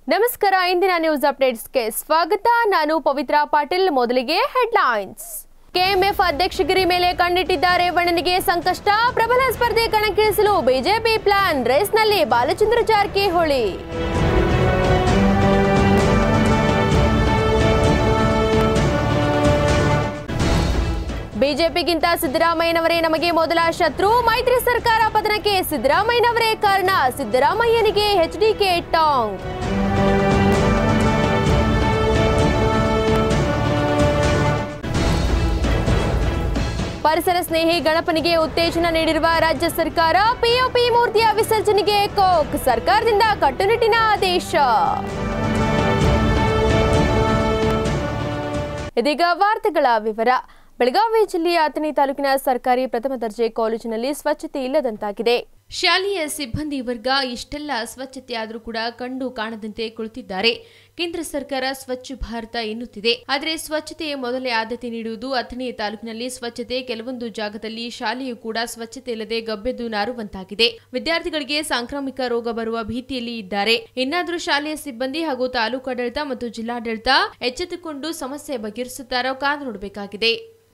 ನಮಸ್ಕಾರ ಇಂದಿನ ನ್ಯೂಸ್ ಅಪ್ಡೇಟ್ಸ್ಗೆ ಸ್ವಾಗತ ನಾನು ಪವಿತ್ರ ಪಾಟೀಲ್ ಮೊದಲಿಗೆ ಹೆಡ್ಲೈನ್ಸ್ ಕೆಎಂಎಫ್ ಅಧ್ಯಕ್ಷಗಿರಿ ಮೇಲೆ ಕಣ್ಣಿಟ್ಟಿದ್ದ ರೇವಣ್ಣನಿಗೆ ಸಂಕಷ್ಟ ಪ್ರಬಲ ಸ್ಪರ್ಧೆ ಕಣಕ್ಕಿಳಿಸಲು ಬಿಜೆಪಿ ಪ್ಲಾನ್ ರೇಸ್ನಲ್ಲಿ ಬಾಲಚಂದ್ರ ಜಾರಕಿಹೊಳಿ ಬಿಜೆಪಿಗಿಂತ ಸಿದ್ದರಾಮಯ್ಯನವರೇ ನಮಗೆ ಮೊದಲ ಶತ್ರು ಮೈತ್ರಿ ಸರ್ಕಾರ ಪತನಕ್ಕೆ ಸಿದ್ದರಾಮಯ್ಯನವರೇ ಕಾರಣ ಸಿದ್ದರಾಮಯ್ಯನಿಗೆ ಎಚ್ಡಿಕೆ ಟಾಂಗ್ ಪರಿಸರ ಸ್ನೇಹಿ ಗಣಪನಿಗೆ ಉತ್ತೇಜನ ನೀಡಿರುವ ರಾಜ್ಯ ಸರ್ಕಾರ ಪಿಒಪಿ ಮೂರ್ತಿಯ ವಿಸರ್ಜನೆಗೆ ಕೋಕ್ ಸರ್ಕಾರದಿಂದ ಕಟ್ಟುನಿಟ್ಟಿನ ಆದೇಶ ಇದೀಗ ವಾರ್ತೆಗಳ ವಿವರ ಬೆಳಗಾವಿ ಜಿಲ್ಲೆಯ ಅಥಣಿ ತಾಲೂಕಿನ ಸರ್ಕಾರಿ ಪ್ರಥಮ ದರ್ಜೆ ಕಾಲೇಜಿನಲ್ಲಿ ಸ್ವಚ್ಛತೆ ಇಲ್ಲದಂತಾಗಿದೆ ಶಾಲೆಯ ಸಿಬ್ಬಂದಿ ವರ್ಗ ಇಷ್ಟೆಲ್ಲ ಸ್ವಚ್ಛತೆ ಆದರೂ ಕೂಡ ಕಂಡು ಕಾಣದಂತೆ ಕುಳಿತಿದ್ದಾರೆ ಕೇಂದ್ರ ಸರ್ಕಾರ ಸ್ವಚ್ಛ ಭಾರತ ಎನ್ನುತ್ತಿದೆ ಆದರೆ ಸ್ವಚ್ಛತೆಯ ಮೊದಲೇ ಆದ್ಯತೆ ನೀಡುವುದು ಅಥಣಿ ತಾಲೂಕಿನಲ್ಲಿ ಸ್ವಚ್ಛತೆ ಕೆಲವೊಂದು ಜಾಗದಲ್ಲಿ ಶಾಲೆಯು ಕೂಡ ಸ್ವಚ್ಛತೆ ಇಲ್ಲದೆ ಗಬ್ಬೆದ್ದು ನಾರುವಂತಾಗಿದೆ ವಿದ್ಯಾರ್ಥಿಗಳಿಗೆ ಸಾಂಕ್ರಾಮಿಕ ರೋಗ ಬರುವ ಭೀತಿಯಲ್ಲಿ ಇದ್ದಾರೆ ಇನ್ನಾದರೂ ಶಾಲೆಯ ಸಿಬ್ಬಂದಿ ಹಾಗೂ ತಾಲೂಕು ಆಡಳಿತ ಮತ್ತು ಜಿಲ್ಲಾಡಳಿತ ಎಚ್ಚೆತ್ತುಕೊಂಡು ಸಮಸ್ಯೆ ಬಗೆಹರಿಸುತ್ತಾರೋ ಕಾದು ನೋಡಬೇಕಾಗಿದೆ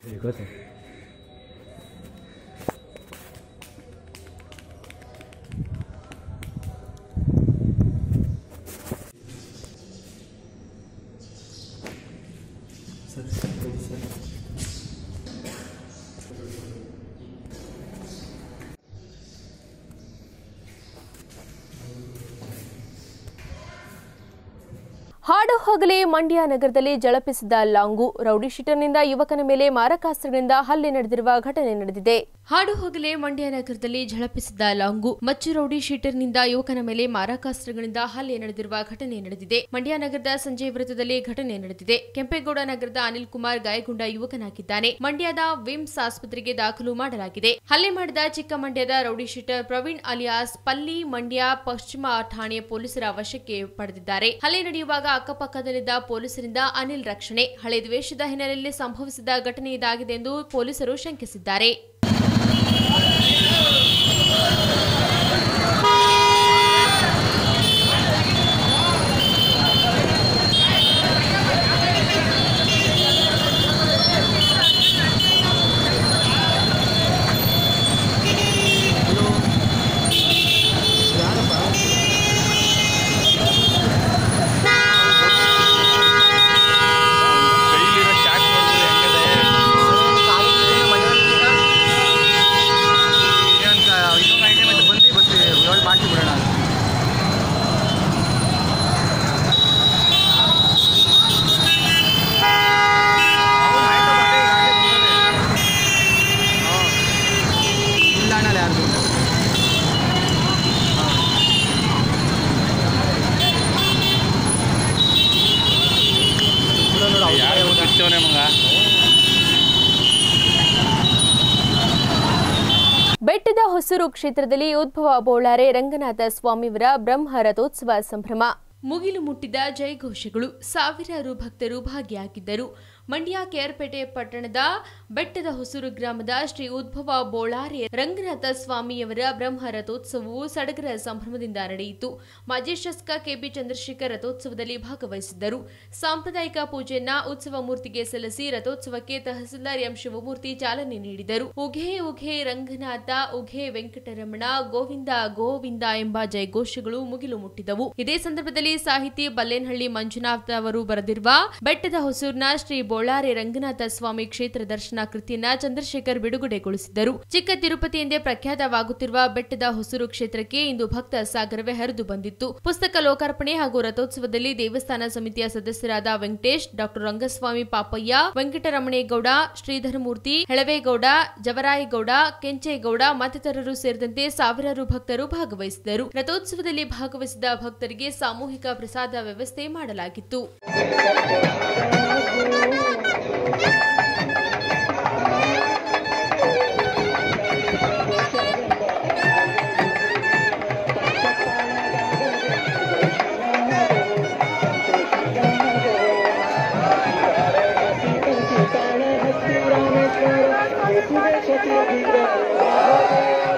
ಹಾಡು ಹಗಲೇ ಮಂಡ್ಯ ನಗರದಲ್ಲಿ ಜಳಪಿಸಿದ ಲಾಂಗು ರೌಡಿ ಶೀಟರ್ನಿಂದ ಯುವಕನ ಮೇಲೆ ಮಾರಕಾಸ್ತ್ರಗಳಿಂದ ಹಲ್ಲೆ ನಡೆದಿರುವ ಘಟನೆ ನಡೆದಿದೆ ಹಾಡು ಹಗಲೇ ಮಂಡ್ಯ ನಗರದಲ್ಲಿ ಝಳಪಿಸಿದ ಲಾಂಗು ಮಚ್ಚು ರೌಡಿ ಶೀಟರ್ನಿಂದ ಯುವಕನ ಮೇಲೆ ಮಾರಕಾಸ್ತ್ರಗಳಿಂದ ಹಲ್ಲೆ ನಡೆದಿರುವ ಘಟನೆ ನಡೆದಿದೆ ಮಂಡ್ಯ ನಗರದ ಸಂಜೆ ವೃತ್ತದಲ್ಲಿ ಘಟನೆ ನಡೆದಿದೆ ಕೆಂಪೇಗೌಡ ನಗರದ ಅನಿಲ್ ಕುಮಾರ್ ಗಾಯಗೊಂಡ ಯುವಕನಾಗಿದ್ದಾನೆ ಮಂಡ್ಯದ ವಿಮ್ಸ್ ಆಸ್ಪತ್ರೆಗೆ ದಾಖಲು ಮಾಡಲಾಗಿದೆ ಹಲ್ಲೆ ಮಾಡಿದ ಚಿಕ್ಕ ಮಂಡ್ಯದ rowdy sheeter Praveen alias Palli Mandya ಪಶ್ಚಿಮ ಠಾಣೆ ಪೊಲೀಸರ ವಶಕ್ಕೆ ಪಡೆದಿದ್ದಾರೆ ಹಲ್ಲೆ ನಡೆಯುವಾಗ ಅಕ್ಕಪಕ್ಕದಲ್ಲಿದ್ದ ಪೊಲೀಸರಿಂದ ಅನಿಲ್ ರಕ್ಷಣೆ ಹಳೆ ದ್ವೇಷದ ಹಿನ್ನೆಲೆಯಲ್ಲಿ ಸಂಭವಿಸಿದ ಘಟನೆ ಇದಾಗಿದೆ ಎಂದು ಪೊಲೀಸರು ಶಂಕಿಸಿದ್ದಾರೆ ಕೈಲಿರೋ ಚಾಟ್ ನೋಡಿದ್ರೆ ಹೆಂಗಿದೆ ಅಂತ ಇನ್ನೊಂದು ಐಟಮ್ ಐತೆ ಬಂದು ಬರ್ತೀವಿ ಏಳು ಮಾಡ್ತೀವಿ ಬಿಡೋಣ ಇಲ್ಲ ಅಣ್ಣಲ್ಲ ಯಾರ್ದು ಯಾರು ಬಿಚ್ಚವನೇ ಮಗ ಬೆಟ್ಟದ ಹೊಸೂರು ಕ್ಷೇತ್ರದಲ್ಲಿ ಉದ್ಭವ ಬೋಳಾರೆ ರಂಗನಾಥ ಸ್ವಾಮಿಯವರ ಬ್ರಹ್ಮ ರಥೋತ್ಸವ ಸಂಭ್ರಮ ಮುಗಿಲು ಮುಟ್ಟಿದ ಜಯಘೋಷಗಳು ಸಾವಿರಾರು ಭಕ್ತರು ಭಾಗಿಯಾಗಿದ್ದರು ಮಂಡ್ಯ ಕೆಆರ್ಪೇಟೆ ಪಟ್ಟಣದ ಬೆಟ್ಟದ ಹೊಸೂರು ಗ್ರಾಮದ ಶ್ರೀ ಉದ್ಭವ ಬೋಳಾರೆ ರಂಗನಾಥ ಸ್ವಾಮಿಯವರ ಬ್ರಹ್ಮ ರಥೋತ್ಸವವು ಸಡಗರ ಸಂಭ್ರಮದಿಂದ ನಡೆಯಿತು ಮಾಜಿ ಶಾಸಕ ಕೆಬಿ ಚಂದ್ರಶೇಖರ್ ರಥೋತ್ಸವದಲ್ಲಿ ಭಾಗವಹಿಸಿದ್ದರು ಸಾಂಪ್ರದಾಯಿಕ ಪೂಜೆಯನ್ನ ಉತ್ಸವ ಮೂರ್ತಿಗೆ ಸಲ್ಲಿಸಿ ರಥೋತ್ಸವಕ್ಕೆ ತಹಸೀಲ್ದಾರ್ ಎಂ ಶಿವಮೂರ್ತಿ ಚಾಲನೆ ನೀಡಿದರು ಉಘೆ ಉಘೆ ರಂಗನಾಥ ಉಘೆ ವೆಂಕಟರಮಣ ಗೋವಿಂದ ಗೋವಿಂದ ಎಂಬ ಜಯಘೋಷಗಳು ಮುಗಿಲು ಮುಟ್ಟಿದವು ಇದೇ ಸಂದರ್ಭದಲ್ಲಿ ಸಾಹಿತಿ ಬಲ್ಲೇನಹಳ್ಳಿ ಮಂಜುನಾಥ್ ಅವರು ಬರೆದಿರುವ ಬೆಟ್ಟದ ಹೊಸೂರಿನ ಶ್ರೀ ಬೋಳಾರೆ ರಂಗನಾಥ ಸ್ವಾಮಿ ಕ್ಷೇತ್ರ ದರ್ಶನ ಕೃತಿಯನ್ನ ಚಂದ್ರಶೇಖರ್ ಬಿಡುಗಡೆಗೊಳಿಸಿದ್ದರು ಚಿಕ್ಕ ತಿರುಪತಿ ಎಂದೇ ಪ್ರಖ್ಯಾತವಾಗುತ್ತಿರುವ ಬೆಟ್ಟದ ಹೊಸೂರು ಕ್ಷೇತ್ರಕ್ಕೆ ಇಂದು ಭಕ್ತ ಸಾಗರವೇ ಹರಿದು ಬಂದಿತ್ತು ಪುಸ್ತಕ ಲೋಕಾರ್ಪಣೆ ಹಾಗೂ ರಥೋತ್ಸವದಲ್ಲಿ ದೇವಸ್ಥಾನ ಸಮಿತಿಯ ಸದಸ್ಯರಾದ ವೆಂಕಟೇಶ್ ಡಾಕ್ಟರ್ ರಂಗಸ್ವಾಮಿ ಪಾಪಯ್ಯ ವೆಂಕಟರಮಣೇಗೌಡ ಶ್ರೀಧರಮೂರ್ತಿ ಹೆಳವೇಗೌಡ ಜವರಾಯಗೌಡ ಕೆಂಚೇಗೌಡ ಮತ್ತಿತರರು ಸೇರಿದಂತೆ ಸಾವಿರಾರು ಭಕ್ತರು ಭಾಗವಹಿಸಿದರು ರಥೋತ್ಸವದಲ್ಲಿ ಭಾಗವಹಿಸಿದ ಭಕ್ತರಿಗೆ ಸಾಮೂಹಿಕ ಪ್ರಸಾದ ವ್ಯವಸ್ಥೆ ಮಾಡಲಾಗಿತ್ತು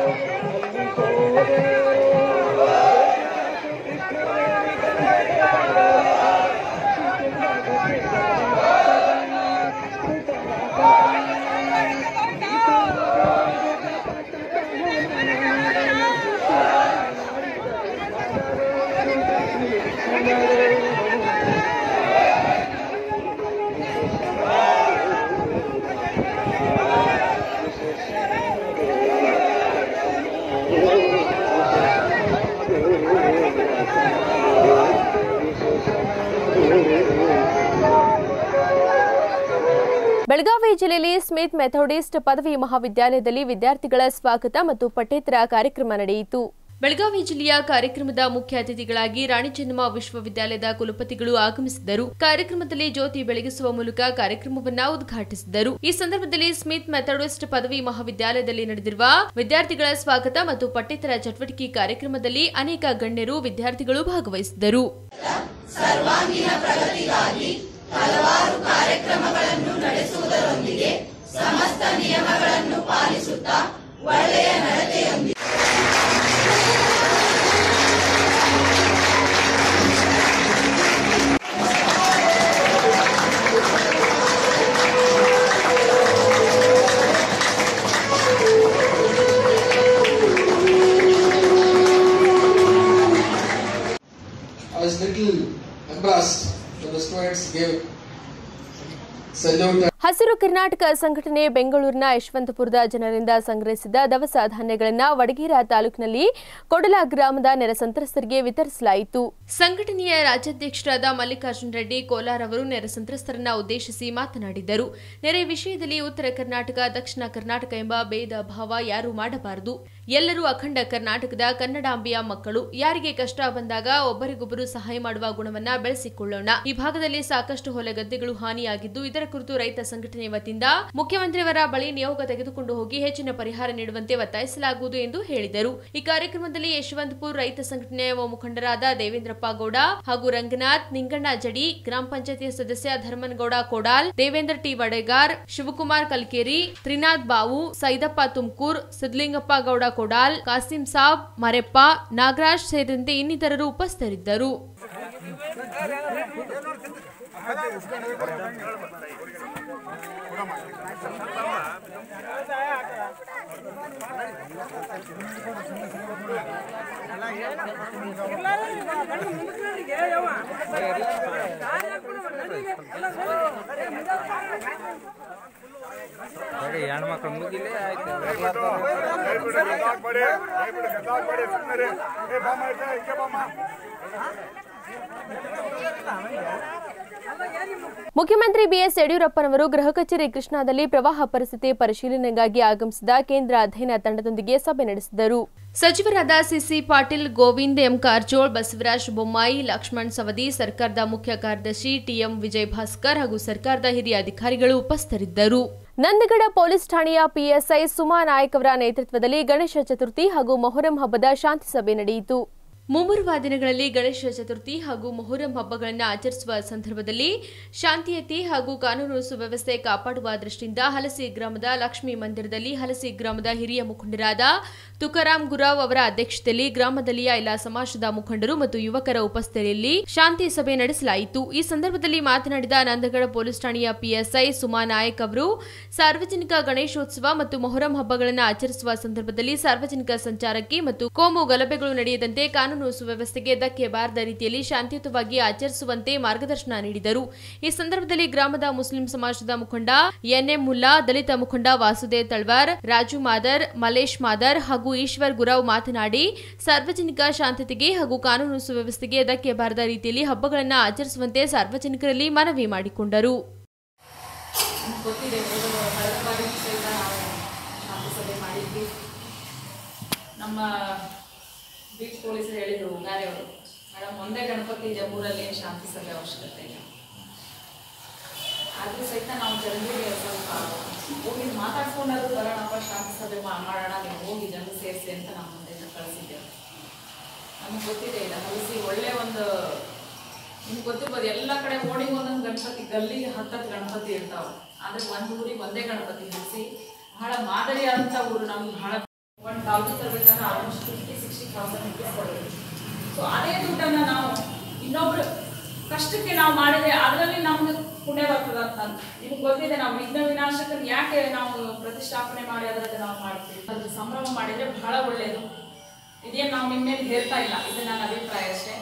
Thank you. ಬೆಳಗಾವಿ ಜಿಲ್ಲೆಯಲ್ಲಿ ಸ್ಮಿತ್ ಮೆಥೋಡಿಸ್ಟ್ ಪದವಿ ಮಹಾವಿದ್ಯಾಲಯದಲ್ಲಿ ವಿದ್ಯಾರ್ಥಿಗಳ ಸ್ವಾಗತ ಮತ್ತು ಪಠ್ಯೇತರ ಕಾರ್ಯಕ್ರಮ ನಡೆಯಿತು ಬೆಳಗಾವಿ ಜಿಲ್ಲೆಯ ಕಾರ್ಯಕ್ರಮದ ಮುಖ್ಯ ಅತಿಥಿಗಳಾಗಿ ರಾಣಿ ಚೆನ್ನಮ್ಮ ವಿಶ್ವವಿದ್ಯಾಲಯದ ಕುಲಪತಿಗಳು ಆಗಮಿಸಿದ್ದರು ಕಾರ್ಯಕ್ರಮದಲ್ಲಿ ಜ್ಯೋತಿ ಬೆಳಗಿಸುವ ಮೂಲಕ ಕಾರ್ಯಕ್ರಮವನ್ನ ಉದ್ಘಾಟಿಸಿದರು ಈ ಸಂದರ್ಭದಲ್ಲಿ ಸ್ಮಿತ್ ಮೆಥೋಡಿಸ್ಟ್ ಪದವಿ ಮಹಾವಿದ್ಯಾಲಯದಲ್ಲಿ ನಡೆದಿರುವ ವಿದ್ಯಾರ್ಥಿಗಳ ಸ್ವಾಗತ ಮತ್ತು ಪಠ್ಯೇತರ ಚಟುವಟಿಕೆ ಕಾರ್ಯಕ್ರಮದಲ್ಲಿ ಅನೇಕ ಗಣ್ಯರು ವಿದ್ಯಾರ್ಥಿಗಳು ಭಾಗವಹಿಸಿದ್ದರು I was little embarrassed when the students gave salute ಹಸಿರು ಕರ್ನಾಟಕ ಸಂಘಟನೆ ಬೆಂಗಳೂರಿನ ಯಶವಂತಪುರದ ಜನರಿಂದ ಸಂಗ್ರಹಿಸಿದ ದವಸ ಧಾನ್ಯಗಳನ್ನು ವಡಗೇರ ತಾಲೂಕಿನಲ್ಲಿ ಕೊಡಲ ಗ್ರಾಮದ ನೆರೆ ಸಂತ್ರಸ್ತರಿಗೆ ವಿತರಿಸಲಾಯಿತು ಸಂಘಟನೆಯ ರಾಜ್ಯಾಧ್ಯಕ್ಷರಾದ ಮಲ್ಲಿಕಾರ್ಜುನ ರೆಡ್ಡಿ ಕೋಲಾರ್ ಅವರು ನೆರೆ ಸಂತ್ರಸ್ತರನ್ನ ಉದ್ದೇಶಿಸಿ ಮಾತನಾಡಿದರು ನೆರೆ ವಿಷಯದಲ್ಲಿ ಉತ್ತರ ಕರ್ನಾಟಕ ದಕ್ಷಿಣ ಕರ್ನಾಟಕ ಎಂಬ ಭೇದ ಭಾವ ಯಾರೂ ಮಾಡಬಾರದು ಎಲ್ಲರೂ ಅಖಂಡ ಕರ್ನಾಟಕದ ಕನ್ನಡಾಂಬೆಯ ಮಕ್ಕಳು ಯಾರಿಗೆ ಕಷ್ಟ ಬಂದಾಗ ಒಬ್ಬರಿಗೊಬ್ಬರು ಸಹಾಯ ಮಾಡುವ ಗುಣವನ್ನ ಬೆಳೆಸಿಕೊಳ್ಳೋಣ ಈ ಭಾಗದಲ್ಲಿ ಸಾಕಷ್ಟು ಹೊಲ ಗದ್ದೆಗಳು ಹಾನಿಯಾಗಿದ್ದು ಇದರ ಕುರಿತು ರೈತ ಸಂಘಟನೆ ವತಿಯಿಂದ ಮುಖ್ಯಮಂತ್ರಿಯವರ ಬಳಿ ನಿಯೋಗ ತೆಗೆದುಕೊಂಡು ಹೋಗಿ ಹೆಚ್ಚಿನ ಪರಿಹಾರ ನೀಡುವಂತೆ ಒತ್ತಾಯಿಸಲಾಗುವುದು ಎಂದು ಹೇಳಿದರು ಈ ಕಾರ್ಯಕ್ರಮದಲ್ಲಿ ಯಶವಂತಪುರ ರೈತ ಸಂಘಟನೆಯ ಯುವ ಮುಖಂಡರಾದ ದೇವೇಂದ್ರಪ್ಪ ಗೌಡ ಹಾಗೂ ರಂಗನಾಥ್ ನಿಂಗಣ್ಣ ಜಡಿ ಗ್ರಾಮ ಪಂಚಾಯತಿ ಸದಸ್ಯ ಧರ್ಮನಗೌಡ ಕೋಡಾಲ್ ದೇವೇಂದ್ರ ಟಿ ವಡೆಗಾರ್ ಶಿವಕುಮಾರ್ ಕಲ್ಕೇರಿ ತ್ರಿನಾಥ್ ಬಾವು ಸೈದಪ್ಪ ತುಮಕೂರ್ ಸಿದ್ಲಿಂಗಪ್ಪ ಗೌಡ ಕೋಡಾಲ್ ಕಾಸಿಂ ಸಾಬ್ ಮರೆಪ್ಪ ನಾಗರಾಜ್ ಸೇರಿದಂತೆ ಇನ್ನಿತರರು ಉಪಸ್ಥಿತರಿದ್ದರು ಹೆಣ್ಮಕ್ಳು ಮುಗಿಲೇ ಆಯ್ತು ಮುಖ್ಯಮಂತ್ರಿ ಬಿಎಸ್ ಯಡಿಯೂರಪ್ಪನವರು ಗೃಹ ಕಚೇರಿ ಕೃಷ್ಣಾದಲ್ಲಿ ಪ್ರವಾಹ ಪರಿಸ್ಥಿತಿ ಪರಿಶೀಲನೆಗಾಗಿ ಆಗಮಿಸಿದ ಕೇಂದ್ರ ಅಧ್ಯಯನ ತಂಡದೊಂದಿಗೆ ಸಭೆ ನಡೆಸಿದರು ಸಚಿವರಾದ ಸಿಸಿ ಪಾಟೀಲ್ ಗೋವಿಂದ್ ಎಂ ಕಾರಜೋಳ್ ಬಸವರಾಜ ಬೊಮ್ಮಾಯಿ ಲಕ್ಷ್ಮಣ್ ಸವದಿ ಸರ್ಕಾರದ ಮುಖ್ಯ ಕಾರ್ಯದರ್ಶಿ ಟಿಎಂ ವಿಜಯ್ ಭಾಸ್ಕರ್ ಹಾಗೂ ಸರ್ಕಾರದ ಹಿರಿಯ ಅಧಿಕಾರಿಗಳು ಉಪಸ್ಥಿತರಿದ್ದರು ನಂದಗಡ ಪೊಲೀಸ್ ಠಾಣೆಯ ಪಿಎಸ್ಐ ಸುಮಾ ನಾಯಕ್ ಅವರ ನೇತೃತ್ವದಲ್ಲಿ ಗಣೇಶ ಚತುರ್ಥಿ ಹಾಗೂ ಮೊಹರಂ ಹಬ್ಬದ ಶಾಂತಿ ಸಭೆ ನಡೆಯಿತು ಮುಂಬರುವ ದಿನಗಳಲ್ಲಿ ಗಣೇಶ ಚತುರ್ಥಿ ಹಾಗೂ ಮೊಹರಂ ಹಬ್ಬಗಳನ್ನು ಆಚರಿಸುವ ಸಂದರ್ಭದಲ್ಲಿ ಶಾಂತಿಯತೆ ಹಾಗೂ ಕಾನೂನು ಸುವ್ಯವಸ್ಥೆ ಕಾಪಾಡುವ ದೃಷ್ಟಿಯಿಂದ ಹಲಸಿ ಗ್ರಾಮದ ಲಕ್ಷ್ಮೀ ಮಂದಿರದಲ್ಲಿ ಹಲಸಿ ಗ್ರಾಮದ ಹಿರಿಯ ಮುಖಂಡರಾದ ತುಕಾರಾಂ ಗುರಾವ್ ಅವರ ಅಧ್ಯಕ್ಷತೆಯಲ್ಲಿ ಗ್ರಾಮದಲ್ಲಿಯ ಎಲ್ಲ ಸಮಾಜದ ಮುಖಂಡರು ಮತ್ತು ಯುವಕರ ಉಪಸ್ಥಿತಿಯಲ್ಲಿ ಶಾಂತಿ ಸಭೆ ನಡೆಸಲಾಯಿತು ಈ ಸಂದರ್ಭದಲ್ಲಿ ಮಾತನಾಡಿದ ನಂದಗಡ ಪೊಲೀಸ್ ಠಾಣೆಯ ಪಿಎಸ್ಐ ಸುಮಾ ನಾಯಕ್ ಅವರು ಸಾರ್ವಜನಿಕ ಗಣೇಶೋತ್ಸವ ಮತ್ತು ಮೊಹರಂ ಹಬ್ಬಗಳನ್ನು ಆಚರಿಸುವ ಸಂದರ್ಭದಲ್ಲಿ ಸಾರ್ವಜನಿಕ ಸಂಚಾರಕ್ಕೆ ಮತ್ತು ಕೋಮು ಗಲಭೆಗಳು ನಡೆಯದಂತೆ ಕಾನೂನು ಸುವ್ಯವಸ್ಥೆಗೆ ಧಕ್ಕೆ ಬಾರದ ರೀತಿಯಲ್ಲಿ ಶಾಂತಿಯುತವಾಗಿ ಆಚರಿಸುವಂತೆ ಮಾರ್ಗದರ್ಶನ ನೀಡಿದರು ಈ ಸಂದರ್ಭದಲ್ಲಿ ಗ್ರಾಮದ ಮುಸ್ಲಿಂ ಸಮಾಜದ ಮುಖಂಡ ಎನ್ಎಂ ಮುಲ್ಲಾ ದಲಿತ ಮುಖಂಡ ವಾಸುದೇವ್ ತಳ್ವಾರ್ ರಾಜು ಮಾದರ್ ಮಲೇಶ್ ಮಾದರ್ ಹಾಗೂ ಈಶ್ವರ್ ಗುರಾವ್ ಮಾತನಾಡಿ ಸಾರ್ವಜನಿಕ ಶಾಂತತೆಗೆ ಹಾಗೂ ಕಾನೂನು ಸುವ್ಯವಸ್ಥೆಗೆ ಧಕ್ಕೆ ಬಾರದ ರೀತಿಯಲ್ಲಿ ಹಬ್ಬಗಳನ್ನು ಆಚರಿಸುವಂತೆ ಸಾರ್ವಜನಿಕರಲ್ಲಿ ಮನವಿ ಮಾಡಿಕೊಂಡರು ಗೊತ್ತಿದೆ ಹೋದ ಕಳೆದ ಬಾರಿ ಸಹಿತ ನಾವು ಶಾಂತಿ ಸಭೆ ಮಾಡಿದ್ವಿ ನಮ್ಮ ಬೀಚ್ ಪೊಲೀಸರು ಹೇಳಿದರು ಉಗಾರೆಯವರು ಮೇಡಮ್ ಒಂದೇ ಗಣಪತಿ ಜಮ್ಮೂರಲ್ಲಿ ಏನು ಶಾಂತಿ ಸಭೆ ಅವಶ್ಯಕತೆ ಇಲ್ಲ ಆದರೂ ಸಹಿತ ನಾವು ಜನರಿಗೆ ಸ್ವಲ್ಪ ಹೋಗಿ ಮಾತಾಡ್ಕೊಂಡಾದ್ರು ಬರೋಣಪ್ಪ ಶಾಂತಿ ಸಭೆ ಮಾ- ಮಾಡೋಣ ನೀವು ಹೋಗಿ ಜನ ಸೇರಿಸಿ ಅಂತ ನಮ್ಮ ಮುಂದೆಯಿಂದ ಕಳಿಸಿದ್ದೇವೆ ನಮಗೆ ಗೊತ್ತಿದೆ ಇಲ್ಲ ಹಲಸಿ ಒಳ್ಳೆ ಒಂದು ನಿಮ್ಗೆ ಗೊತ್ತಿರ್ಬೋದು ಎಲ್ಲ ಕಡೆ ಓಣಿಗೆ ಒಂದೊಂದು ಗಣಪತಿ ಗಲ್ಲಿಗೆ ಹತ್ತತ್ತು ಗಣಪತಿ ಇರ್ತಾವ ಆದ್ರೆ ಒಂದು ಊರಿಗೆ ಒಂದೇ ಗಣಪತಿ ನಿಲ್ಲಿಸಿ ಬಹಳ ಮಾದರಿಯಾದಂಥ ಊರು ನಮ್ಗೆ ಬಹಳ ಒಂದು ತಾಲೂಕು ತರಬೇಕಾದ್ರೆ almost fifty sixty thousand rupees ಕೊಡಬೇಕು ಸೊ ಅದೇ ದುಡ್ಡನ್ನ ನಾವು ಇನ್ನೊಬ್ರು ಕಷ್ಟಕ್ಕೆ ನಾವು ಮಾಡಿದ್ರೆ ಅದರಲ್ಲಿ ನಮ್ಗೆ ಪುಣ್ಯ ಬರ್ತದ ಅಂತ ನಿಮ್ಗೆ ಗೊತ್ತಿದೆ ನಾವು ವಿಘ್ನ ವಿನಾಶಕನ ಯಾಕೆ ನಾವು ಪ್ರತಿಷ್ಠಾಪನೆ ಮಾಡಿ ಅದರಲ್ಲಿ ನಾವು ಮಾಡ್ತೀವಿ ಅದ್ರ ಸಂಭ್ರಮ ಮಾಡಿದ್ರೆ ಬಹಳ ಒಳ್ಳೆಯದು ಇದೇನು ನಾವು ನಿಮ್ಮ ಮೇಲೆ ಹೇಳ್ತಾ ಇಲ್ಲ ಇದು ನನ್ನ ಅಭಿಪ್ರಾಯ ಅಷ್ಟೇ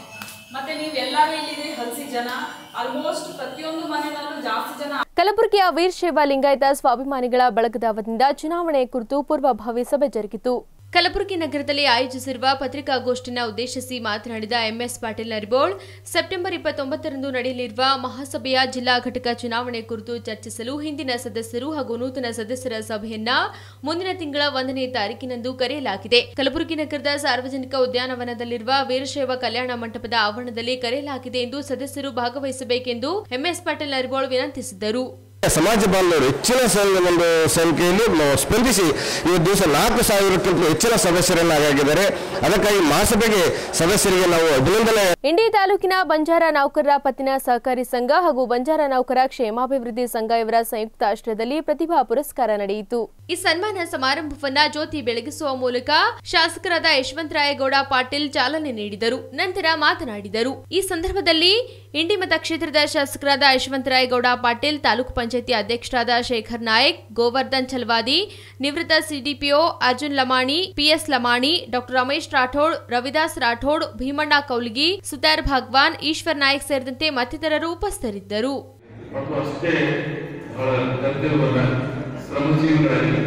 ಮತ್ತೆ ನೀವೆಲ್ಲರೂ ಇಲ್ಲಿದ್ದೀರಿ ಹಲಸಿ ಜನ ಆಲ್ಮೋಸ್ಟ್ ಪ್ರತಿಯೊಂದು ಮನೆಯಲ್ಲೂ ಜಾಸ್ತಿ ಜನ ಕಲಬುರಗಿಯ ವೀರಶೈವ ಲಿಂಗಾಯತ ಸ್ವಾಭಿಮಾನಿಗಳ ಬಳಗದ ವತಿಯಿಂದ ಚುನಾವಣೆ ಕುರಿತು ಪೂರ್ವಭಾವಿ ಸಭೆ ಜರುಗಿತು ಕಲಬುರಗಿ ನಗರದಲ್ಲಿ ಆಯೋಜಿಸಿರುವ ಪತ್ರಿಕಾಗೋಷ್ಠಿನ ಉದ್ದೇಶಿಸಿ ಮಾತನಾಡಿದ ಎಂಎಸ್ ಪಾಟೀಲ್ ನರಿಬೋಳ್ ಸೆಪ್ಟೆಂಬರ್ ಇಪ್ಪತ್ತೊಂಬತ್ತರಂದು ನಡೆಯಲಿರುವ ಮಹಾಸಭೆಯ ಜಿಲ್ಲಾ ಘಟಕ ಚುನಾವಣೆ ಕುರಿತು ಚರ್ಚಿಸಲು ಹಿಂದಿನ ಸದಸ್ಯರು ಹಾಗೂ ನೂತನ ಸದಸ್ಯರ ಸಭೆಯನ್ನ ಮುಂದಿನ ತಿಂಗಳ ಒಂದನೇ ತಾರೀಕಿನಂದು ಕರೆಯಲಾಗಿದೆ ಕಲಬುರಗಿ ನಗರದ ಸಾರ್ವಜನಿಕ ಉದ್ಯಾನವನದಲ್ಲಿರುವ ವೀರಶೈವ ಕಲ್ಯಾಣ ಮಂಟಪದ ಆವರಣದಲ್ಲಿ ಕರೆಯಲಾಗಿದೆ ಎಂದು ಸದಸ್ಯರು ಭಾಗವಹಿಸಬೇಕೆಂದು ಎಂಎಸ್ ಪಾಟೀಲ್ ನರಿಬೋಳ್ ವಿನಂತಿಸಿದ್ದರು ಸಮಾಜ ಬಾಂಧವರು ಹೆಚ್ಚಿನ ಸಂ- ಒಂದು ಸಂಖ್ಯೆಯಲ್ಲಿ ನಾವು ಸ್ಪಂದಿಸಿ ಇವತ್ತು ದಿವಸ ನಾಲ್ಕು ಸಾವಿರಕ್ಕಿಂತ ಹೆಚ್ಚಿನ ಸದಸ್ಯರನ್ನಾಗಿದ್ದಾರೆ ಅದಕ್ಕಾಗಿ ಮಹಾಸಭೆಗೆ ಸದಸ್ಯರಿಗೆ ನಾವು ಅಭಿನಂದನೆ ಇಂಡಿ ತಾಲೂಕಿನ ಬಂಜಾರ ನೌಕರರ ಪತ್ತಿನ ಸಹಕಾರಿ ಸಂಘ ಹಾಗೂ ಬಂಜಾರ ನೌಕರ ಕ್ಷೇಮಾಭಿವೃದ್ಧಿ ಸಂಘ ಇವರ ಸಂಯುಕ್ತ ಆಶ್ರಯದಲ್ಲಿ ಪ್ರತಿಭಾ ಪುರಸ್ಕಾರ ನಡೆಯಿತು ಈ ಸನ್ಮಾನ ಸಮಾರಂಭವನ್ನ ಜ್ಯೋತಿ ಬೆಳಗಿಸುವ ಮೂಲಕ ಶಾಸಕರಾದ ಯಶವಂತರಾಯಗೌಡ ಪಾಟೀಲ್ ಚಾಲನೆ ನೀಡಿದರು ನಂತರ ಮಾತನಾಡಿದರು ಈ ಸಂದರ್ಭದಲ್ಲಿ ಇಂಡಿ ಮತಕ್ಷೇತ್ರದ ಶಾಸಕರಾದ ಯಶವಂತರಾಯಗೌಡ ಪಾಟೀಲ್ ತಾಲೂಕು ಪಂಚಾಯತಿ ಅಧ್ಯಕ್ಷರಾದ ಶೇಖರ್ ನಾಯಕ್ ಗೋವರ್ಧನ್ ಛಲವಾದಿ ನಿವೃತ್ತ CDPO Arjun Lamani PS Lamani doctor Ramesh Rathod Ravidas Rathod Bheemanna Kaulgi Sutar Bhagwan Eshwar Nayak ಸೇರಿದಂತೆ ಮತ್ತಿತರರು ಉಪಸ್ಥಿತರಿದ್ದರು ಮತ್ತು ಅಷ್ಟೇ ಬಹಳ ಕರ್ತವ್ಯವನ್ನ ಶ್ರಮಜೀವಿಗಳಲ್ಲಿ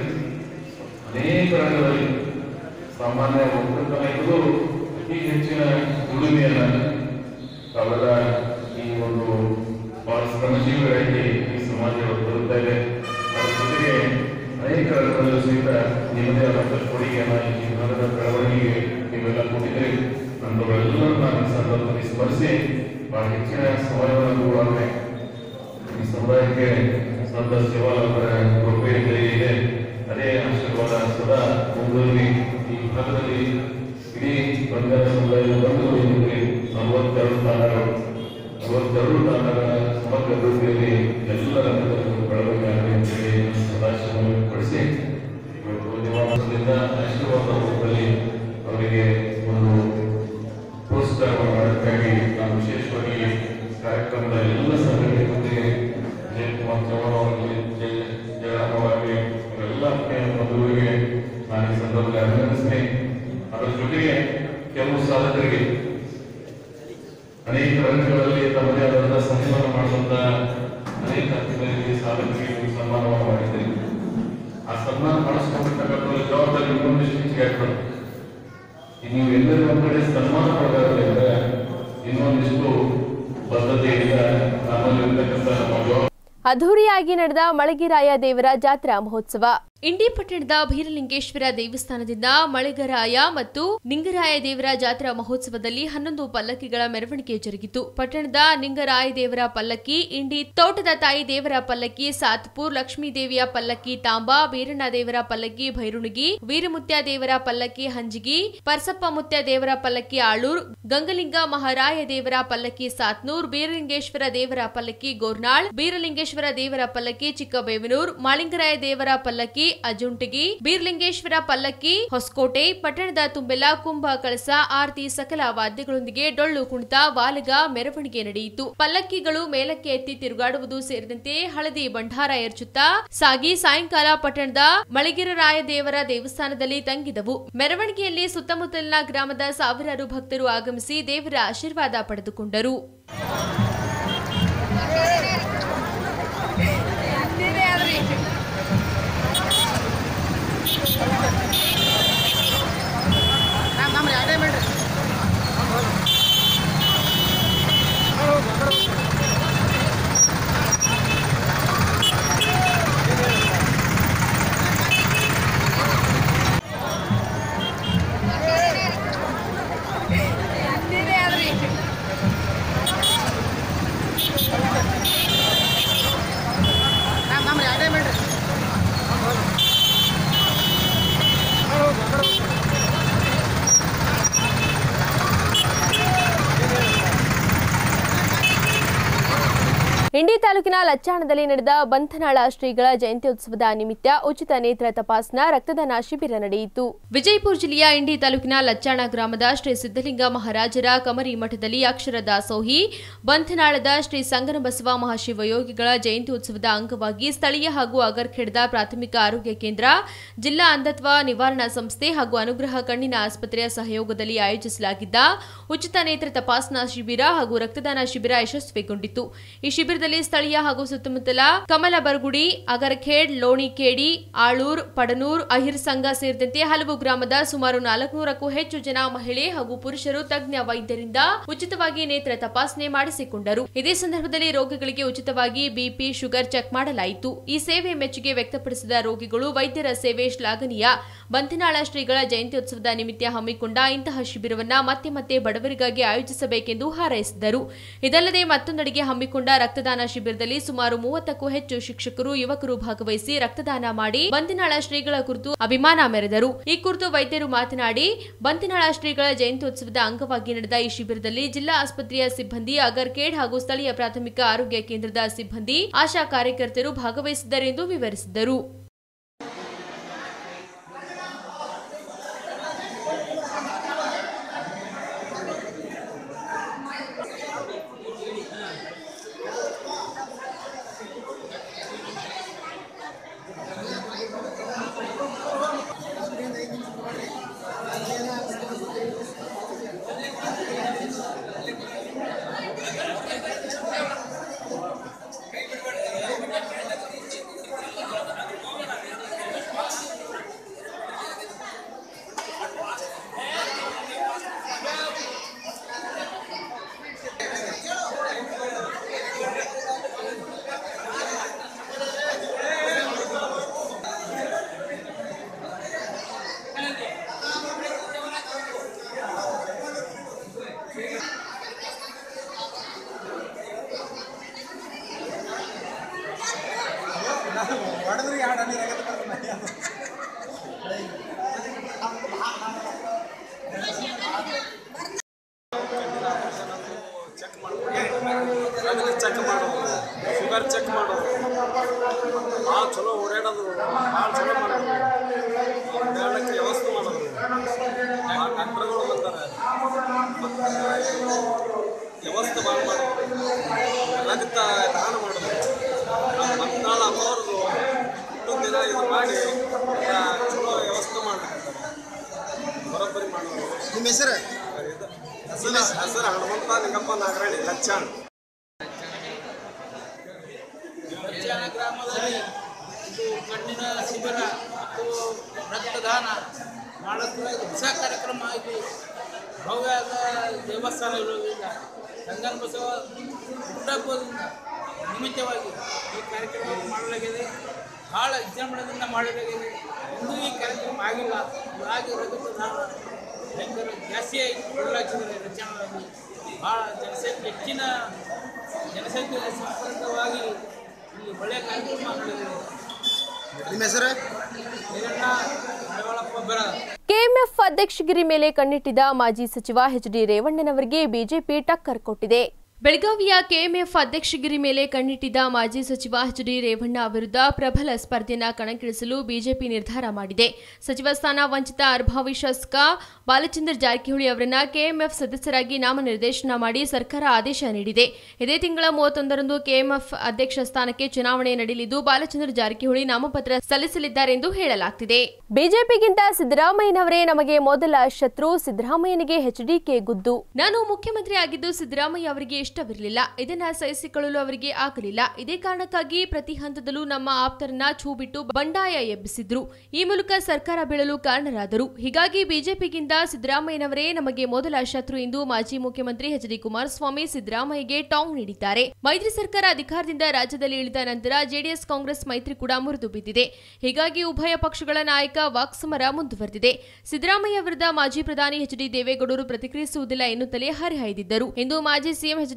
ಅನೇಕ ರಂಗದಲ್ಲಿ ಸಾಮಾನ್ಯ ಒಕ್ಕಲ್ತನ ಇರುವುದು ಅತಿ ಹೆಚ್ಚಿನ ಉಳುಮೆಯನ್ನ ತಾವೆಲ್ಲ ಈ ಒಂದು ಬಹಳ ಶ್ರಮಜೀವಿಗಳಾಗಿ ಈ ಸಮಾಜ ಬರುತ್ತಾ ಇದೆ ಅದರ ಜೊತೆಗೆ ಅನೇಕ ರಂಗದಲ್ಲೂ ಸಹಿತ ನಿಮ್ಮದೇ ಆದಂಥ ಕೊಡುಗೆಯನ್ನ ಈ ಭಾಗದ ಬೆಳವಣಿಗೆಗೆ ನೀವೆಲ್ಲ ಕೊಟ್ಟಿದ್ದೀರಿ ಅಂಥವರೆಲ್ಲರೂ ನಾನು ಈ ಸಂದರ್ಭದಲ್ಲಿ ಸ್ಮರಿಸಿ ಬಹಳ ಹೆಚ್ಚಿನ ಸಮಯವನ್ನು ಕೂಡ ಈ ಸಮುದಾಯಕ್ಕೆ ಸಂತ ಸೇವಾಲಯವರ ಕೃಪೆ ಇದೆ ಅದೇ ಆಶೀರ್ವಾದ ಸದಾ ಮುಂದುವರಿ ಈ ಭಾಗದಲ್ಲಿ ಇಡೀ ಬಂಗಾರ ಸಮುದಾಯದ ಬಂದು ಇಲ್ಲಿ ನಲವತ್ತೆರಡು ತಾಣಗಳು ನಲವತ್ತೆರಡು ತಾಣಗಳ ಸಮಗ್ರ ಅಭಿವೃದ್ಧಿಯಲ್ಲಿ ಎಲ್ಲ ರಂಗದಲ್ಲೂ ಬೆಳವಣಿಗೆ ಆಗಲಿ ಅಂತೇಳಿ ಸದಾಶಯವನ್ನು ಪಡಿಸಿ ಇವತ್ತು ನಿವಾಸದಿಂದ ಆಶೀರ್ವಾದ ರೂಪದಲ್ಲಿ ಅವರಿಗೆ ಒಂದು ಪುರಸ್ಕಾರವನ್ನು ಮಾಡೋಕ್ಕಾಗಿ ನಾನು ವಿಶೇಷವಾಗಿ ಕಾರ್ಯಕ್ರಮದ ಎಲ್ಲ ಸಂಘಟನೆಗಳಿಗೆ ಜಯಕುಮಾರ್ ಚೌಹಾಣ್ ಅವರಿಗೆ ಜಯ ಜಯರಾಮ್ ಅವರಿಗೆ ಇವರೆಲ್ಲ ಬಂಧುಗಳಿಗೆ ನಾನು ಈ ಸಂದರ್ಭದಲ್ಲಿ ಅಭಿನಂದಿಸ್ತೀನಿ ಅದರ ಜೊತೆಗೆ ಕೆಲವು ಸಾಧಕರಿಗೆ ಅನೇಕ ರಂಗಗಳಲ್ಲಿ ತಮ್ಮದೇ ಆದಂತಹ ಸನ್ಮಾನ ಮಾಡುವಂತ ಅನೇಕ ಹಂತಗಳಲ್ಲಿ ಸಾಧಕರಿಗೆ ನೀವು ಸನ್ಮಾನವನ್ನು ಮಾಡಿದ್ದೀರಿ ಆ ಸನ್ಮಾನ ಮಾಡಿಸ್ಕೊಂಡಿರ್ತಕ್ಕಂಥ ಜವಾಬ್ದಾರಿ ಇನ್ನೊಂದಿಷ್ಟು ಹೆಚ್ಚಿಗೆ ಆಗ್ತದೆ ನೀವು ಎಲ್ಲರೂ ಒಂದ್ ಕಡೆ ಸನ್ಮಾನ ಕೊಡಬೇಕಾದ್ರೆ ಇನ್ನೊಂದಿಷ್ಟು ಬದ್ಧತೆಯಿಂದ ನಮ್ಮಲ್ಲಿರ್ತಕ್ಕಂಥ ನಮ್ಮ ಜವಾಬ್ದಾರಿ ಅದ್ದೂರಿಯಾಗಿ ನಡೆದ ಮಳಗಿರಾಯ ದೇವರ ಜಾತ್ರಾ ಮಹೋತ್ಸವ ಇಂಡಿ ಪಟ್ಟಣದ ಭೀರಲಿಂಗೇಶ್ವರ ದೇವಸ್ಥಾನದಿಂದ ಮಳೆಗರಾಯ ಮತ್ತು ನಿಂಗರಾಯ ದೇವರ ಜಾತ್ರಾ ಮಹೋತ್ಸವದಲ್ಲಿ ಹನ್ನೊಂದು ಪಲ್ಲಕ್ಕಿಗಳ ಮೆರವಣಿಗೆ ಜರುಗಿತು ಪಟ್ಟಣದ ನಿಂಗರಾಯ ದೇವರ ಪಲ್ಲಕ್ಕಿ ಇಂಡಿ ತೋಟದ ತಾಯಿ ದೇವರ ಪಲ್ಲಕ್ಕಿ ಸಾತ್ಪುರ್ ಲಕ್ಷ್ಮೀ ದೇವಿಯ ಪಲ್ಲಕ್ಕಿ ತಾಂಬಾ ಬೀರಣ್ಣ ದೇವರ ಪಲ್ಲಕ್ಕಿ ಭೈರುಣಗಿ ವೀರಮುತ್ಯ ದೇವರ ಪಲ್ಲಕ್ಕಿ ಹಂಜಿಗಿ ಪರ್ಸಪ್ಪ ಮುತ್ಯ ದೇವರ ಪಲ್ಲಕ್ಕಿ ಆಳೂರ್ ಗಂಗಲಿಂಗ ಮಹಾರಾಯ ದೇವರ ಪಲ್ಲಕ್ಕಿ ಸಾತ್ನೂರ್ ಬೀರಲಿಂಗೇಶ್ವರ ದೇವರ ಪಲ್ಲಕ್ಕಿ ಗೋರ್ನಾಳ್ ಬೀರಲಿಂಗೇಶ್ವರ ದೇವರ ಪಲ್ಲಕ್ಕಿ ಚಿಕ್ಕಬೇವನೂರ್ ಮಾಳಿಂಗರಾಯ ದೇವರ ಪಲ್ಲಕ್ಕಿ ಅಜುಂಟಗಿ ಬೀರ್ಲಿಂಗೇಶ್ವರ ಪಲ್ಲಕ್ಕಿ ಹೊಸಕೋಟೆ ಪಟ್ಟಣದ ತುಂಬೆಲ್ಲ ಕುಂಭ ಕಳಸ ಆರತಿ ಸಕಲ ವಾದ್ಯಗಳೊಂದಿಗೆ ಡೊಳ್ಳು ಕುಣಿತ ವಾಲಗ ಮೆರವಣಿಗೆ ನಡೆಯಿತು ಪಲ್ಲಕ್ಕಿಗಳು ಮೇಲಕ್ಕೆ ಎತ್ತಿ ತಿರುಗಾಡುವುದು ಸೇರಿದಂತೆ ಹಳದಿ ಭಂಡಾರ ಎರಚುತ್ತಾ ಸಾಗಿ ಸಾಯಂಕಾಲ ಪಟ್ಟಣದ ಮಳಗಿರರಾಯ ದೇವರ ದೇವಸ್ಥಾನದಲ್ಲಿ ತಂಗಿದವು ಮೆರವಣಿಗೆಯಲ್ಲಿ ಸುತ್ತಮುತ್ತಲಿನ ಗ್ರಾಮದ ಸಾವಿರಾರು ಭಕ್ತರು ಆಗಮಿಸಿ ದೇವರ ಆಶೀರ್ವಾದ ಪಡೆದುಕೊಂಡರು ಇಂಡಿ ತಾಲೂಕಿನ ಲಚ್ಚಾಣದಲ್ಲಿ ನಡೆದ ಬಂಧನಾಳ ಶ್ರೀಗಳ ಜಯಂತ್ಯೋತ್ಸವದ ನಿಮಿತ್ತ ಉಚಿತ ನೇತ್ರ ತಪಾಸಣಾ ರಕ್ತದಾನ ಶಿಬಿರ ನಡೆಯಿತು ವಿಜಯಪುರ ಜಿಲ್ಲೆಯ ಇಂಡಿ ತಾಲೂಕಿನ ಲಚ್ಚಾಣ ಗ್ರಾಮದ ಶ್ರೀ ಸಿದ್ದಲಿಂಗ ಮಹಾರಾಜರ ಕಮರಿ ಮಠದಲ್ಲಿ ಅಕ್ಷರ ದಾಸೋಹಿ ಬಂಧನಾಳದ ಶ್ರೀ ಸಂಗನಬಸವ ಮಹಾಶಿವಯೋಗಿಗಳ ಜಯಂತ್ಯೋತ್ಸವದ ಅಂಗವಾಗಿ ಸ್ಥಳೀಯ ಹಾಗೂ ಅಗರ್ಖೇಡದ ಪ್ರಾಥಮಿಕ ಆರೋಗ್ಯ ಕೇಂದ್ರ ಜಿಲ್ಲಾ ಅಂಧತ್ವ ನಿವಾರಣಾ ಸಂಸ್ಥೆ ಹಾಗೂ ಅನುಗ್ರಹ ಕಣ್ಣಿನ ಆಸ್ಪತ್ರೆಯ ಸಹಯೋಗದಲ್ಲಿ ಆಯೋಜಿಸಲಾಗಿದ್ದ ಉಚಿತ ನೇತ್ರ ತಪಾಸಣಾ ಶಿಬಿರ ಹಾಗೂ ರಕ್ತದಾನ ಶಿಬಿರ ಯಶಸ್ವಿಗೊಂಡಿತು ಈ ಶಿಬಿರದಲ್ಲಿ ಸ್ಥಳೀಯ ಹಾಗೂ ಸುತ್ತಮುತ್ತಲ ಕಮಲಬರಗುಡಿ ಅಗರಖೇಡ್ ಲೋಣಿಖೇಡಿ ಆಳೂರ್ ಪಡನೂರ್ ಅಹಿರ್ ಸಂಘ ಸೇರಿದಂತೆ ಹಲವು ಗ್ರಾಮದ ಸುಮಾರು ನಾಲ್ಕುನೂರಕ್ಕೂ ಹೆಚ್ಚು ಜನ ಮಹಿಳೆ ಹಾಗೂ ಪುರುಷರು ತಜ್ಞ ವೈದ್ಯರಿಂದ ಉಚಿತವಾಗಿ ನೇತ್ರ ತಪಾಸಣೆ ಮಾಡಿಸಿಕೊಂಡರು ಇದೇ ಸಂದರ್ಭದಲ್ಲಿ ರೋಗಿಗಳಿಗೆ ಉಚಿತವಾಗಿ ಬಿಪಿ ಶುಗರ್ ಚೆಕ್ ಮಾಡಲಾಯಿತು ಈ ಸೇವೆ ಮೆಚ್ಚುಗೆ ವ್ಯಕ್ತಪಡಿಸಿದ ರೋಗಿಗಳು ವೈದ್ಯರ ಸೇವೆ ಶ್ಲಾಘನೀಯ ಬಂತಿನಾಳ ಶ್ರೀಗಳ ಜಯಂತ್ಯೋತ್ಸವದ ನಿಮಿತ್ತ ಹಮ್ಮಿಕೊಂಡ ಇಂತಹ ಶಿಬಿರವನ್ನ ಮತ್ತೆ ಮತ್ತೆ ಬಡವರಿಗಾಗಿ ಆಯೋಜಿಸಬೇಕೆಂದು ಹಾರೈಸಿದರು ಇದಲ್ಲದೆ ಮತ್ತೊಂದೆಡೆಗೆ ಹಮ್ಮಿಕೊಂಡ ರಕ್ತದಾನ ಶಿಬಿರದಲ್ಲಿ ಸುಮಾರು ಮೂವತ್ತಕ್ಕೂ ಹೆಚ್ಚು ಶಿಕ್ಷಕರು ಯುವಕರು ಭಾಗವಹಿಸಿ ರಕ್ತದಾನ ಮಾಡಿ ಬಂತಿನಾಳ ಶ್ರೀಗಳ ಕುರಿತು ಅಭಿಮಾನ ಮೆರೆದರು ಈ ಕುರಿತು ವೈದ್ಯರು ಮಾತನಾಡಿ ಬಂತಿನಾಳ ಶ್ರೀಗಳ ಜಯಂತ್ಯೋತ್ಸವದ ಅಂಗವಾಗಿ ನಡೆದ ಈ ಶಿಬಿರದಲ್ಲಿ ಜಿಲ್ಲಾ ಆಸ್ಪತ್ರೆಯ ಸಿಬ್ಬಂದಿ ಅಗರ್ಕೇಡ್ ಹಾಗೂ ಸ್ಥಳೀಯ ಪ್ರಾಥಮಿಕ ಆರೋಗ್ಯ ಕೇಂದ್ರದ ಸಿಬ್ಬಂದಿ ಆಶಾ ಕಾರ್ಯಕರ್ತರು ಭಾಗವಹಿಸಿದ್ದರೆಂದು ವಿವರಿಸಿದರು ಚೆಕ್ ಮಾಡೋದು ಚೆಕ್ ಮಾಡೋದು ಶುಗರ್ ಚೆಕ್ ಮಾಡೋದು ಭಾಳ ಚಲೋ ಓಡಾಡೋದು ಭಾಳ ಚಲೋ ಮಾಡೋದು ಓಡಾಡೋಕ್ಕೆ ವ್ಯವಸ್ಥೆ ಮಾಡೋದು ಭಾಳ ಡಾಕ್ಟ್ರುಗಳು ಬಂದಾರೆ ಮತ್ತು ವ್ಯವಸ್ಥೆ ಭಾಳ ಮಾಡೋದು ರಕ್ತ ದಾನ ಮಾಡೋದು ಮತ್ತಾಳ ಅಮ್ಮವ್ರದ್ದು ಇನ್ನೊಂದು ದಿನ ಇದು ಮಾಡಿ ಆ, ಚಲೋ ವ್ಯವಸ್ಥೆ ಮಾಡ್ತಾರೆ ಬರೋಬ್ಬರಿ ಮಾಡೋದು ನಿಮ್ಮ ಹೆಸರು ಹೆಸರು ಹೆಸರು ಹನುಮಂತ ನಿಂಗಪ್ಪ ನಾಗರಾಣಿ ಲಚ್ಚಾಣ್ ಹೆಚ್ಚಿನ ಗ್ರಾಮದಲ್ಲಿ ಇದು ಕಣ್ಣಿನ ಶಿಬಿರ ಮತ್ತು ರಕ್ತದಾನ ಮಾಡೋದ್ರ ಹೊಸ ಕಾರ್ಯಕ್ರಮ ಇದು ಭವ್ಯದ ದೇವಸ್ಥಾನ ಇರೋದ್ರಿಂದ ಸಂಗನ ಬಸವ ಹುಟ್ಟಹಬ್ಬದಿಂದ ನಿಮಿತ್ತವಾಗಿ ಈ ಕಾರ್ಯಕ್ರಮ ಮಾಡಲಾಗಿದೆ ಭಾಳ ವಿಜೃಂಭಣೆಯಿಂದ ಮಾಡಲಾಗಿದೆ ಇನ್ನೂ ಈ ಕಾರ್ಯಕ್ರಮ ಆಗಿಲ್ಲ ಆಗಿರೋದಕ್ಕೆ ನಾನು ಭಯಂಕರ ಜಾಸ್ತಿ ಆಗಿ ಕೊಡಲಾಗ್ತಿದ್ದಾರೆ ರಚನೆಗಳಲ್ಲಿ ಭಾಳ ಜನಸಂಖ್ಯೆ ಹೆಚ್ಚಿನ ಜನಸಂಖ್ಯೆ ಸಂಪರ್ಕವಾಗಿ ಇಲ್ಲಿ ಒಳ್ಳೆಯ ಕಾರ್ಯಕ್ರಮ ನಡೆದಿದೆ ನಿಮ್ಮ ಹೆಸರು ಹಿರಣ್ಣ ಮಳವಳಪ್ಪ ಬೆರ ಕೆಎಂಎಫ್ ಅಧ್ಯಕ್ಷಗಿರಿ ಮೇಲೆ ಕಣ್ಣಿಟ್ಟಿದ್ದ ಮಾಜಿ ಸಚಿವ ಎಚ್ ಡಿ ರೇವಣ್ಣನವರಿಗೆ ಬಿಜೆಪಿ ಟಕ್ಕರ್ ಕೊಟ್ಟಿದೆ ಬೆಳಗಾವಿಯ ಕೆಎಂಎಫ್ ಅಧ್ಯಕ್ಷಗಿರಿ ಮೇಲೆ ಕಣ್ಣಿಟ್ಟಿದ್ದ ಮಾಜಿ ಸಚಿವ ಎಚ್ ಡಿ ರೇವಣ್ಣ ವಿರುದ್ಧ ಪ್ರಬಲ ಸ್ಪರ್ಧೆಯನ್ನ ಕಣಕ್ಕಿಳಿಸಲು ಬಿಜೆಪಿ ನಿರ್ಧಾರ ಮಾಡಿದೆ ಸಚಿವ ಸ್ಥಾನ ವಂಚಿತ ಅರ್ಭಾವಿ ಶಾಸಕ ಬಾಲಚಂದ್ರ ಜಾರಕಿಹೊಳಿ ಅವರನ್ನ ಕೆಎಂಎಫ್ ಸದಸ್ಯರಾಗಿ ನಾಮನಿರ್ದೇಶನ ಮಾಡಿ ಸರ್ಕಾರ ಆದೇಶ ನೀಡಿದೆ ಇದೇ ತಿಂಗಳ ಮೂವತ್ತೊಂದರಂದು ಕೆಎಂಎಫ್ ಅಧ್ಯಕ್ಷ ಸ್ಥಾನಕ್ಕೆ ಚುನಾವಣೆ ನಡೆಯಲಿದ್ದು ಬಾಲಚಂದ್ರ ಜಾರಕಿಹೊಳಿ ನಾಮಪತ್ರ ಸಲ್ಲಿಸಲಿದ್ದಾರೆ ಎಂದು ಹೇಳಲಾಗ್ತಿದೆ ಬಿಜೆಪಿಗಿಂತ ಸಿದ್ದರಾಮಯ್ಯನವರೇ ನಮಗೆ ಮೊದಲ ಶತ್ರು ಸಿದ್ದರಾಮಯ್ಯನಿಗೆ ಎಚ್ಡಿಕೆ ಗುದ್ದು ನಾನು ಮುಖ್ಯಮಂತ್ರಿ ಆಗಿದ್ದು ಸಿದ್ದರಾಮಯ್ಯ ಅವರಿಗೆ ಇಷ್ಟವಿರಲಿಲ್ಲ ಇದನ್ನ ಸಹಿಸಿಕೊಳ್ಳಲು ಅವರಿಗೆ ಆಗಲಿಲ್ಲ ಇದೇ ಕಾರಣಕ್ಕಾಗಿ ಪ್ರತಿ ಹಂತದಲ್ಲೂ ನಮ್ಮ ಆಪ್ತರನ್ನ ಛೂ ಬಿಟ್ಟು ಬಂಡಾಯ ಎಬ್ಬಿಸಿದ್ರು ಈ ಮೂಲಕ ಸರ್ಕಾರ ಬೀಳಲು ಕಾರಣರಾದರು ಹೀಗಾಗಿ ಬಿಜೆಪಿಗಿಂತ ಸಿದ್ದರಾಮಯ್ಯನವರೇ ನಮಗೆ ಮೊದಲ ಶತ್ರು ಎಂದು ಮಾಜಿ ಮುಖ್ಯಮಂತ್ರಿ ಎಚ್ ಡಿ ಕುಮಾರಸ್ವಾಮಿ ಸಿದ್ದರಾಮಯ್ಯಗೆ ಟಾಂಗ್ ನೀಡಿದ್ದಾರೆ ಮೈತ್ರಿ ಸರ್ಕಾರ ಅಧಿಕಾರದಿಂದ ರಾಜ್ಯದಲ್ಲಿ ಇಳಿದ ನಂತರ ಜೆಡಿಎಸ್ ಕಾಂಗ್ರೆಸ್ ಮೈತ್ರಿ ಕೂಡ ಮುರಿದು ಬಿದ್ದಿದೆ ಹೀಗಾಗಿ ಉಭಯ ಪಕ್ಷಗಳ ನಾಯಕ ವಾಕ್ಸಮರ ಮುಂದುವರೆದಿದೆ ಸಿದ್ದರಾಮಯ್ಯ ವಿರುದ್ಧ ಮಾಜಿ ಪ್ರಧಾನಿ ಎಚ್ ಡಿ ದೇವೇಗೌಡರು ಪ್ರತಿಕ್ರಿಯಿಸುವುದಿಲ್ಲ ಎನ್ನುತ್ತಲೇ ಹರಿಹಾಯ್ದಿದ್ದರು ಎಂದು ಮಾಜಿ ಸಿಎಂ ಎಚ್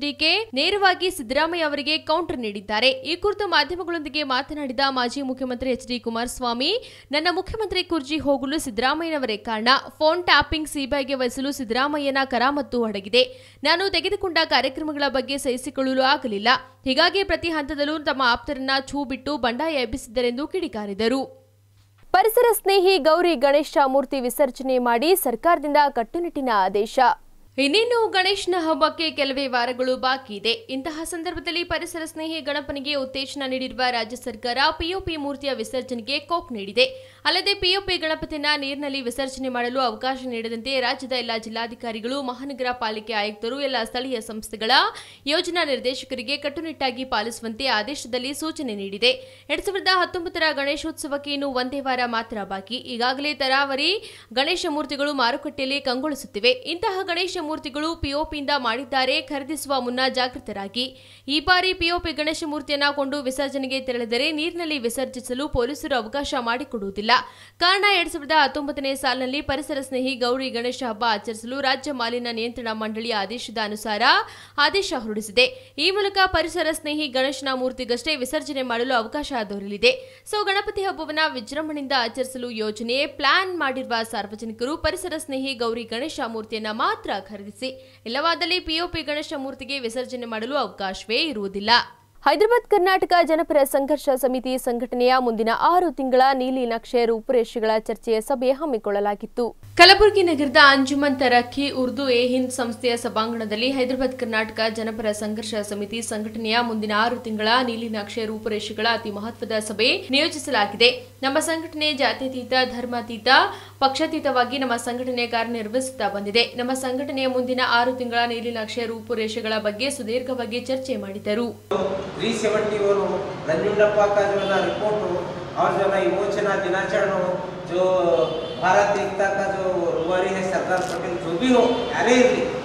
ಎಚ್ಡಿಕೆ ನೇರವಾಗಿ ಸಿದ್ದರಾಮಯ್ಯ ಅವರಿಗೆ ಕೌಂಟರ್ ನೀಡಿದ್ದಾರೆ ಈ ಕುರಿತು ಮಾಧ್ಯಮಗಳೊಂದಿಗೆ ಮಾತನಾಡಿದ ಮಾಜಿ ಮುಖ್ಯಮಂತ್ರಿ ಎಚ್ ಡಿ ಕುಮಾರಸ್ವಾಮಿ ನನ್ನ ಮುಖ್ಯಮಂತ್ರಿ ಕುರ್ಜಿ ಹೋಗಲು ಸಿದ್ದರಾಮಯ್ಯನವರೇ ಕಾರಣ ಫೋನ್ ಟ್ಯಾಪಿಂಗ್ ಸಿಬಿಐಗೆ ವಹಿಸಲು ಸಿದ್ದರಾಮಯ್ಯನ ಕರಾಮತ್ತು ಅಡಗಿದೆ ನಾನು ತೆಗೆದುಕೊಂಡ ಕಾರ್ಯಕ್ರಮಗಳ ಬಗ್ಗೆ ಸಹಿಸಿಕೊಳ್ಳಲು ಆಗಲಿಲ್ಲ ಹೀಗಾಗಿ ಪ್ರತಿ ಹಂತದಲ್ಲೂ ತಮ್ಮ ಆಪ್ತರನ್ನ ಛೂ ಬಿಟ್ಟು ಬಂಡಾಯ ಎಬ್ಬಿಸಿದ್ದರೆಂದು ಕಿಡಿಕಾರಿದರು ಪರಿಸರ ಸ್ನೇಹಿ ಗೌರಿ ಗಣೇಶ ಮೂರ್ತಿ ವಿಸರ್ಜನೆ ಮಾಡಿ ಸರ್ಕಾರದಿಂದ ಕಟ್ಟುನಿಟ್ಟಿನ ಆದೇಶ ಇನ್ನೇನು ಗಣೇಶನ ಹಬ್ಬಕ್ಕೆ ಕೆಲವೇ ವಾರಗಳು ಬಾಕಿ ಇದೆ ಇಂತಹ ಸಂದರ್ಭದಲ್ಲಿ ಪರಿಸರ ಸ್ನೇಹಿ ಗಣಪನಿಗೆ ಉತ್ತೇಜನ ನೀಡಿರುವ ರಾಜ್ಯ ಸರ್ಕಾರ ಪಿಒಪಿ ಮೂರ್ತಿಯ ವಿಸರ್ಜನೆಗೆ ಕೋಕ್ ನೀಡಿದೆ ಅಲ್ಲದೆ ಪಿಒಪಿ ಗಣಪತಿಯನ್ನ ನೀರಿನಲ್ಲಿ ವಿಸರ್ಜನೆ ಮಾಡಲು ಅವಕಾಶ ನೀಡದಂತೆ ರಾಜ್ಯದ ಎಲ್ಲಾ ಜಿಲ್ಲಾಧಿಕಾರಿಗಳು ಮಹಾನಗರ ಪಾಲಿಕೆ ಆಯುಕ್ತರು ಎಲ್ಲ ಸ್ಥಳೀಯ ಸಂಸ್ಥೆಗಳ ಯೋಜನಾ ನಿರ್ದೇಶಕರಿಗೆ ಕಟ್ಟುನಿಟ್ಟಾಗಿ ಪಾಲಿಸುವಂತೆ ಆದೇಶದಲ್ಲಿ ಸೂಚನೆ ನೀಡಿದೆ ಎರಡ್ ಸಾವಿರದ ಹತ್ತೊಂಬತ್ತರ ಗಣೇಶೋತ್ಸವಕ್ಕೆ ಇನ್ನು ಒಂದೇ ವಾರ ಮಾತ್ರ ಬಾಕಿ ಈಗಾಗಲೇ ತರಾವರಿ ಗಣೇಶ ಮೂರ್ತಿಗಳು ಮಾರುಕಟ್ಟೆಯಲ್ಲಿ ಕಂಗೊಳಿಸುತ್ತಿವೆ ಇಂತಹ ಗಣೇಶ ಮೂರ್ತಿಗಳು ಪಿಒಪಿಯಿಂದ ಮಾಡಿದ್ದಾರೆ ಖರೀದಿಸುವ ಮುನ್ನ ಜಾಗೃತರಾಗಿ ಈ ಬಾರಿ ಪಿಒಪಿ ಗಣೇಶ ಮೂರ್ತಿಯನ್ನ ಕೊಂಡು ವಿಸರ್ಜನೆಗೆ ತೆರಳಿದರೆ ನೀರಿನಲ್ಲಿ ವಿಸರ್ಜಿಸಲು ಪೊಲೀಸರು ಅವಕಾಶ ಮಾಡಿಕೊಡುವುದಿಲ್ಲ ಕಾರಣ ಎರಡ್ ಸಾವಿರದ ಹತ್ತೊಂಬತ್ತನೇ ಸಾಲಿನಲ್ಲಿ ಪರಿಸರ ಸ್ನೇಹಿ ಗೌರಿ ಗಣೇಶ ಹಬ್ಬ ಆಚರಿಸಲು ರಾಜ್ಯ ಮಾಲಿನ್ಯ ನಿಯಂತ್ರಣ ಮಂಡಳಿಯ ಆದೇಶದ ಅನುಸಾರ ಆದೇಶ ಹೊರಡಿಸಿದೆ ಈ ಮೂಲಕ ಪರಿಸರ ಸ್ನೇಹಿ ಗಣೇಶನ ಮೂರ್ತಿಗಷ್ಟೇ ವಿಸರ್ಜನೆ ಮಾಡಲು ಅವಕಾಶ ದೊರೆಯಲಿದೆ ಸೊ ಗಣಪತಿ ಹಬ್ಬವನ್ನ ವಿಜೃಂಭಣೆಯಿಂದ ಆಚರಿಸಲು ಯೋಜನೆ ಪ್ಲಾನ್ ಮಾಡಿರುವ ಸಾರ್ವಜನಿಕರು ಪರಿಸರ ಸ್ನೇಹಿ ಗೌರಿ ಗಣೇಶ ಮೂರ್ತಿಯನ್ನ ಮಾತ್ರ ಖರೀದಿಸಿ ಇಲ್ಲವಾದಲ್ಲಿ ಪಿಒಪಿ ಗಣೇಶ ಮೂರ್ತಿಗೆ ವಿಸರ್ಜನೆ ಮಾಡಲು ಅವಕಾಶವೇ ಇರುವುದಿಲ್ಲ ಹೈದರಾಬಾದ್ ಕರ್ನಾಟಕ ಜನಪರ ಸಂಘರ್ಷ ಸಮಿತಿ ಸಂಘಟನೆಯ ಮುಂದಿನ ಆರು ತಿಂಗಳ ನೀಲಿ ನಕ್ಷೆ ರೂಪುರೇಷೆಗಳ ಚರ್ಚೆಯ ಸಭೆ ಹಮ್ಮಿಕೊಳ್ಳಲಾಗಿತ್ತು ಕಲಬುರಗಿ ನಗರದ ಅಂಜುಮನ್ ತರಕ್ಕಿ ಉರ್ದು ಎ ಹಿಂದ್ ಸಂಸ್ಥೆಯ ಸಭಾಂಗಣದಲ್ಲಿ ಹೈದರಾಬಾದ್ ಕರ್ನಾಟಕ ಜನಪರ ಸಂಘರ್ಷ ಸಮಿತಿ ಸಂಘಟನೆಯ ಮುಂದಿನ ಆರು ತಿಂಗಳ ನೀಲಿ ನಕ್ಷೆ ರೂಪುರೇಷೆಗಳ ಅತಿ ಮಹತ್ವದ ಸಭೆ ನಿಯೋಜಿಸಲಾಗಿದೆ ನಮ್ಮ ಸಂಘಟನೆ ಜಾತ್ಯತೀತ ಧರ್ಮಾತೀತ ಪಕ್ಷಾತೀತವಾಗಿ ನಮ್ಮ ಸಂಘಟನೆ ಕಾರ್ಯನಿರ್ವಹಿಸುತ್ತಾ ಬಂದಿದೆ ನಮ್ಮ ಸಂಘಟನೆಯ ಮುಂದಿನ ಆರು ತಿಂಗಳ ನೀಲಿ ನಕ್ಷೆ ರೂಪುರೇಷೆಗಳ ಬಗ್ಗೆ ಸುದೀರ್ಘವಾಗಿ ಚರ್ಚೆ ಮಾಡಿದರು थ्री सेवेंटी वन हो रंजुंडप्पा का जो है ना रिपोर्ट हो और जो है ना विमोचना दिनाचरण हो जो भारत एकता का जो रुवारी है सरदार पटेल जो भी हो यानी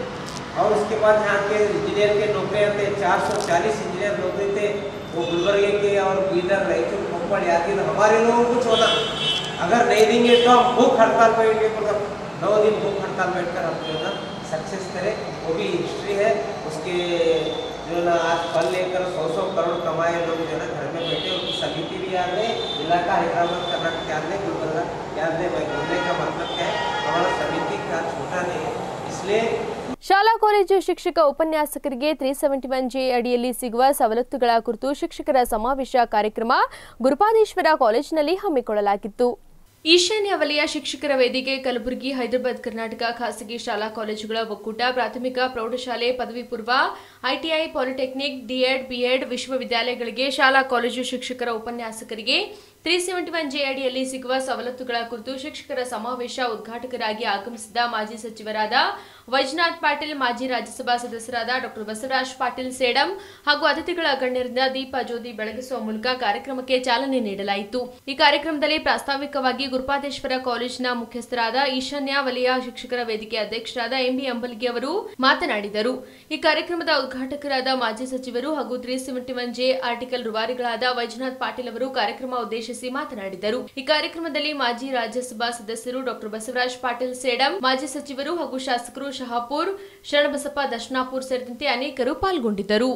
और उसके बाद यहाँ के इंजीनियर के नौकरियाँ थे चार सौ चालीस इंजीनियर नौकरी थे वो गुलबर्गे के और बीदर रायचूर कोप्पड़ यादगिर हमारे लोगों को कुछ होना अगर नहीं देंगे तो हम भूख हड़ताल बैठेंगे मतलब नौ दिन भूख हड़ताल बैठकर हम जो है ना सक्सेस करें वो भी हिस्ट्री है उसके जो है ना आज फल लेकर सौ सौ करोड़ कमाए लोग जो है ना घर में बैठे उनकी समिति भी याद है इलाका हैदराबाद कर्नाटक याद है गुलबर्गा याद है भाई बोलने का मतलब क्या है हमारा समिति का छोटा नहीं है इसलिए ಶಾಲಾ ಕಾಲೇಜು ಶಿಕ್ಷಕ ಉಪನ್ಯಾಸಕರಿಗೆ ತ್ರೀ ಸೆವೆಂಟಿ ಒನ್ ಜೆ ಅಡಿಯಲ್ಲಿ ಸಿಗುವ ಸವಲತ್ತುಗಳ ಕುರಿತು ಶಿಕ್ಷಕರ ಸಮಾವೇಶ ಕಾರ್ಯಕ್ರಮ ಗುರುಪಾದೇಶ್ವರ ಕಾಲೇಜಿನಲ್ಲಿ ಹಮ್ಮಿಕೊಳ್ಳಲಾಗಿತ್ತು ಈಶಾನ್ಯ ವಲಯ ಶಿಕ್ಷಕರ ವೇದಿಕೆ ಕಲಬುರಗಿ ಹೈದರಾಬಾದ್ ಕರ್ನಾಟಕ ಖಾಸಗಿ ಶಾಲಾ ಕಾಲೇಜುಗಳ ಒಕ್ಕೂಟ ಪ್ರಾಥಮಿಕ ಪ್ರೌಢಶಾಲೆ ಪದವಿ ಪೂರ್ವ ಐಟಿಐ ಪಾಲಿಟೆಕ್ನಿಕ್ ಡಿಎಡ್ ಬಿಎಡ್ ವಿಶ್ವವಿದ್ಯಾಲಯಗಳಿಗೆ ಶಾಲಾ ಕಾಲೇಜು ಶಿಕ್ಷಕರ ಉಪನ್ಯಾಸಕರಿಗೆ ತ್ರೀ ಸೆವೆಂಟಿ ಒನ್ ಜೆ ಅಡಿಯಲ್ಲಿ ಸಿಗುವ ಸವಲತ್ತುಗಳ ಕುರಿತು ಶಿಕ್ಷಕರ ಸಮಾವೇಶ ಉದ್ಘಾಟಕರಾಗಿ ಆಗಮಿಸಿದ ಮಾಜಿ ಸಚಿವರಾದ ವೈಜನಾಥ್ ಪಾಟೀಲ್ ಮಾಜಿ ರಾಜ್ಯಸಭಾ ಸದಸ್ಯರಾದ ಡಾಕ್ಟರ್ ಬಸವರಾಜ್ ಪಾಟೀಲ್ ಸೇಡಂ ಹಾಗೂ ಅತಿಥಿಗಳ ಗಣ್ಯರಿಂದ ದೀಪ ಜ್ಯೋತಿ ಬೆಳಗಿಸುವ ಮೂಲಕ ಕಾರ್ಯಕ್ರಮಕ್ಕೆ ಚಾಲನೆ ನೀಡಲಾಯಿತು ಈ ಕಾರ್ಯಕ್ರಮದಲ್ಲಿ ಪ್ರಾಸ್ತಾವಿಕವಾಗಿ ಗುರುಪಾದೇಶ್ವರ ಕಾಲೇಜಿನ ಮುಖ್ಯಸ್ಥರಾದ ಈಶಾನ್ಯ ವಲಯ ಶಿಕ್ಷಕರ ವೇದಿಕೆ ಅಧ್ಯಕ್ಷರಾದ ಎಂಬಿ ಅಂಬಲ್ಗಿ ಅವರು ಮಾತನಾಡಿದರು ಈ ಕಾರ್ಯಕ್ರಮದ ಉದ್ಘಾಟಕರಾದ ಮಾಜಿ ಸಚಿವರು ಹಾಗೂ three seventy one J article ರೂವಾರಿಗಳಾದ ವೈಜನಾಥ್ ಪಾಟೀಲ್ ಅವರು ಕಾರ್ಯಕ್ರಮ ಉದ್ದೇಶಿಸಿ ಮಾತನಾಡಿದರು ಈ ಕಾರ್ಯಕ್ರಮದಲ್ಲಿ ಮಾಜಿ ರಾಜ್ಯಸಭಾ ಸದಸ್ಯರು ಡಾಕ್ಟರ್ ಬಸವರಾಜ್ ಪಾಟೀಲ್ ಸೇಡಂ ಮಾಜಿ ಸಚಿವರು ಹಾಗೂ ಶಾಸಕರು ಶಹಾಪುರ್ ಶರಣಬಸಪ್ಪ ದರ್ಶನಾಪುರ್ ಸೇರಿದಂತೆ ಅನೇಕರು ಪಾಲ್ಗೊಂಡಿದ್ದರು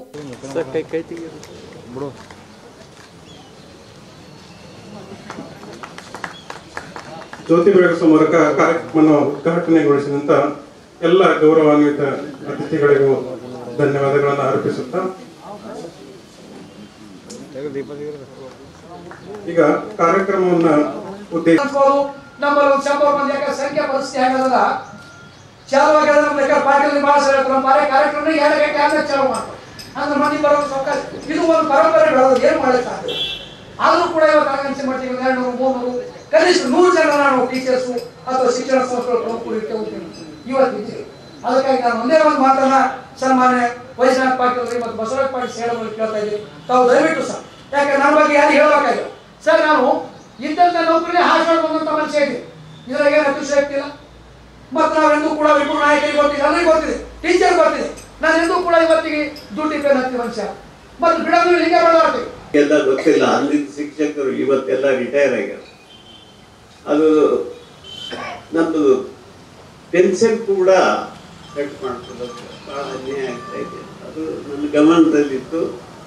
ಜ್ಯೋತಿ ಬೆಳಗಿಸುವ ಮೂಲಕ ಕಾರ್ಯಕ್ರಮವನ್ನು ಉದ್ಘಾಟನೆಗೊಳಿಸಿದಂತ ಎಲ್ಲ ಗೌರವಾನ್ವಿತ ಅತಿಥಿಗಳಿಗೂ ಧನ್ಯವಾದಗಳನ್ನು ಅರ್ಪಿಸುತ್ತಾ ಈಗ ಕಾರ್ಯಕ್ರಮವನ್ನ ಉದ್ದೇಶ ನಮ್ಮಲ್ಲಿ ಒಂದು ಶಂಬರ್ ಮಂದಿ ಯಾಕೆ ಸಂಖ್ಯೆ ಪರಿಸ್ಥಿತಿ ಆಗಲ್ಲ ಚಾಲು ಆಗ್ಯದ ನಮ್ಮ ಬೇಕಾದ್ರೆ ಪಾಟೀಲ್ ಭಾಳ ಸರಿ ಹೇಳ್ತಾರೆ ನಮ್ಮ ಬಾರಿ ಕಾರ್ಯಕ್ರಮ ಎರಡು ಗಂಟೆ ಆದ್ಮೇಲೆ ಚಾಲು ಮಾಡ್ತಾರೆ ಅಂದ್ರೆ ಮಂದಿ ಬರೋದು ಸಾವಕಾಶ ಇದು ಒಂದು ಪರಂಪರೆ ಬೆಳೆದು ಏನು ಮಾಡಕ್ಕೆ ಸಾಧ್ಯ ಆದರೂ ಕೂಡ ಇವತ್ತು ಆಗಂಚೆ ಮಾಡ್ತೀವಿ ಒಂದು ಎರಡು ನೂರು ಮೂರು ನೂರು ಕನಿಷ್ಠ ನೂರು ಜನ ನಾವು ಟೀಚರ್ಸು ಅಥವಾ ಶಿಕ್ಷಣ ಸಂಸ್ಥೆಗಳು ಪ್ರಮುಖರು ಇವತ್ತು ಇದ್ದೀವಿ ಅದಕ್ಕಾಗಿ ನಾನು ಒಂದೇ ಒಂದು ಮಾತನ್ನ ಸನ್ಮಾನ್ಯ ವೈಜನಾಥ್ ಪಾಟೀಲ್ ರೀ ಮತ್ತು ಬಸವರಾಜ್ ಪಾಟೀಲ್ ಸೇಡಮಲ್ಲಿ ಕೇಳ್ತಾ ಇದ್ದೀವಿ ತಾವು ದಯವಿಟ್ಟು ಸರ್ ಯಾಕೆ ನನ್ನ ಬಗ್ಗೆ ಯಾರು ಹೇಳಬೇಕಾಗಿಲ್ಲ ಸರ್ ನಾನು ಇದ್ದಂತ ನೌಕರಿ ಹಾಸ್ಟೆಲ್ ಬಂದಂತ ಮನುಷ್ಯ ಇದೆ ಇದ್ರಾಗ ಏನು ಅತಿಶಯಕ್ತಿ ಇಲ್ಲ ಮತ್ತು ನಾವೆಂದೂ ಕೂಡ ವಿಪುಲ ನಾಯಕರಿಗೆ ಗೊತ್ತಿದೆ ನನಗೆ ಗೊತ್ತಿದೆ ಟೀಚರ್ ಗೊತ್ತಿದೆ ನಾನು ಎಂದೂ ಕೂಡ ಇವತ್ತಿಗೆ ದುಡ್ಡು ಪೇನ್ ಹತ್ತಿ ಮನುಷ್ಯ ಮತ್ತು ಬಿಡೋದು ಹಿಂಗೆ ಬೆಳೆದಾಡ್ತೀವಿ ಎಲ್ಲ ಗೊತ್ತಿಲ್ಲ ಅಂದಿದ್ದ ಶಿಕ್ಷಕರು ಇವತ್ತೆಲ್ಲ ರಿಟೈರ್ ಆಗ್ಯಾರ ಅದು ನಮ್ಮದು ಪೆನ್ಷನ್ ಕೂಡ ಕಟ್ ಮಾಡ್ತದೆ ಬಹಳ ಅನ್ಯಾಯ ಆಗ್ತಾ ಇದೆ ಅದು ನನ್ನ ಗಮನದಲ್ಲಿತ್ತು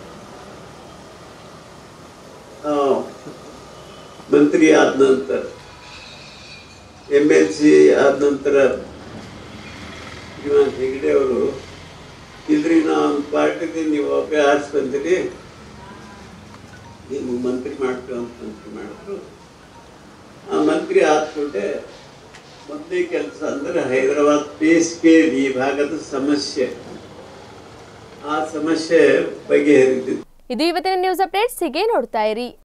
ಆ, ಮಂತ್ರಿ ಆದ ನಂತರ ಎಮ್ ಎಲ್ ಸಿ ಆದ ನಂತರ ಶ್ರೀಮಾನ್ ಹೆಗಡೆ ಅವರು ಇಲ್ರಿ ನಾವು ಪಾರ್ಟಿಗೆ ನೀವು ಒಬ್ಬೇ ಆರಿಸಿ ಬಂದಿರಿ ನೀವು ಮಂತ್ರಿ ಮಾಡ್ತೀವಿ ಅಂತ ಮಂತ್ರಿ ಮಾಡಿದ್ರು ಆ ಮಂತ್ರಿ ಆದ್ಕೂಡ್ಲೆ ಮೊದಲೇ ಕೆಲಸ ಅಂದ್ರೆ ಹೈದರಾಬಾದ್ ಪೇಸ್ಗೆ ಈ ಭಾಗದ ಸಮಸ್ಯೆ ಆ ಸಮಸ್ಯೆ ಬಗೆಹರಿದಿತ್ತು ಇದು ಇವತ್ತಿನ ನ್ಯೂಸ್ ಅಪ್ಡೇಟ್ಸ್ ಹೀಗೆ ನೋಡ್ತಾ ಇರಿ